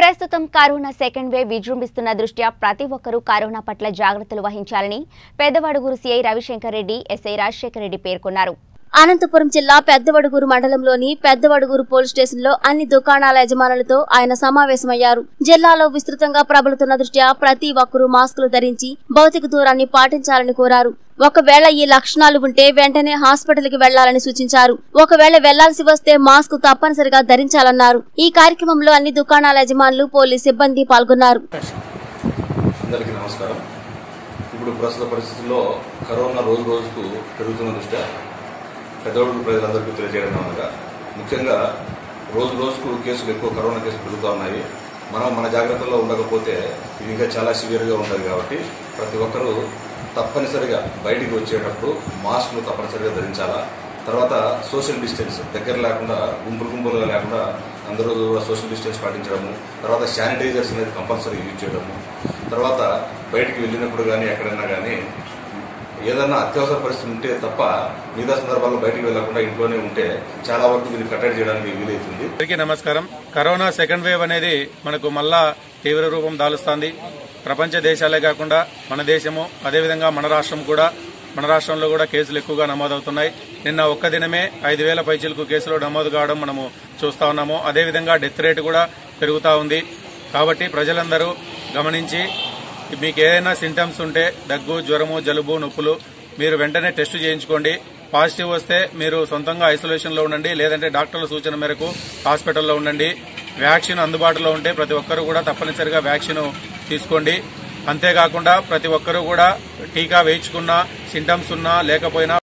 ప్రస్తుతం corona second wave విజృంభిస్తున్న దృష్ట్యా ప్రతి ఒక్కరూ కరోనా పట్ల జాగ్రత్తలు వహించాలని పెద్దవడుగురు సీఐ రవిశంకర్ రెడ్డి ఎస్ఐ రాజశేఖర్ రెడ్డి పేర్కొన్నారు అనంతపురం జిల్లా పెద్దవడుగూరు మండలంలోని పెద్దవడుగూరు పోలీస్ స్టేషన్ లో అన్ని దుకాణాల యజమానులతో ఆయన సమావేశమయ్యారు జిల్లాలో విస్తృతంగా ప్రబలుతున్న దృష్ట్యా ప్రతి ఒక్కరూ మాస్కులు ధరించి భౌతిక దూరాన్ని పాటించాలని కోరారు ఒకవేళ ఈ లక్షణాలు ఉంటే వెంటనే హాస్పిటల్ కి వెళ్లాలని సూచించారు ఒకవేళ వెళ్లాల్సి వస్తే మాస్క్ తప్పనిసరిగా ధరించాలన్నారు ఈ కార్యక్రమంలో అన్ని దుకాణాల యజమానులు పోలీస్ సిబ్బంది పాల్గొన్నారు అందరికీ నమస్కారం ఇప్పుడు ప్రస్తుత పరిస్థితుల్లో కరోనా రోజు రోజుకు పెరుగుతున్న దృష్ట్యా పెద్దవాడు ప్రజలందరికీ తెలియజేయడం అనగా ముఖ్యంగా రోజు రోజుకు కేసులు ఎక్కువ కరోనా కేసులు పెరుగుతూ ఉన్నాయి మనం మన జాగ్రత్తల్లో ఉండకపోతే ఇది ఇంకా చాలా సివియర్గా ఉంటుంది కాబట్టి ప్రతి ఒక్కరూ తప్పనిసరిగా బయటికి వచ్చేటప్పుడు మాస్క్లు తప్పనిసరిగా ధరించాలా తర్వాత సోషల్ డిస్టెన్స్ దగ్గర లేకుండా గుంపులు గుంపులుగా లేకుండా అందరూ కూడా సోషల్ డిస్టెన్స్ పాటించడము తర్వాత శానిటైజర్స్ అనేది కంపల్సరీ యూజ్ చేయడము తర్వాత బయటికి వెళ్ళినప్పుడు కానీ ఎక్కడైనా కానీ ఏదన్నా అత్యవసర పరిస్థితి ఉంటే తప్ప మిగతా సందర్భాల్లో బయటికి వెళ్లకుండా ఇంట్లోనే ఉంటే చాలా వరకు దీన్ని కట్టడి చేయడానికి వీలవుతుంది అందరికీ నమస్కారం కరోనా సెకండ్ వేవ్ అనేది మనకు మళ్ళా తీవ్ర రూపం దాలుస్తోంది ప్రపంచ దేశాలే కాకుండా మన దేశము అదేవిధంగా మన రాష్ట్రం కూడా మన రాష్ట్రంలో కూడా కేసులు ఎక్కువగా నమోదవుతున్నాయి నిన్న ఒక్క దినమే ఐదు వేల పైచీలకు కేసులు నమోదు కావడం మనము చూస్తా ఉన్నాము అదేవిధంగా డెత్ రేటు కూడా పెరుగుతా ఉంది కాబట్టి ప్రజలందరూ గమనించి మీకు ఏదైనా సింటమ్స్ ఉంటే దగ్గు జ్వరము జలుబు నొప్పులు మీరు వెంటనే టెస్ట్ చేయించుకోండి పాజిటివ్ వస్తే మీరు సొంతంగా ఐసోలేషన్ లో ఉండండి లేదంటే డాక్టర్ల సూచన మేరకు హాస్పిటల్లో ఉండండి వ్యాక్సిన్ అందుబాటులో ఉంటే ప్రతి ఒక్కరూ కూడా తప్పనిసరిగా వ్యాక్సిన్ తీసుకోండి అంతేకాకుండా ప్రతి ఒక్కరూ కూడా టీకా వేయించుకున్నా సింటమ్స్ ఉన్నా లేకపోయినా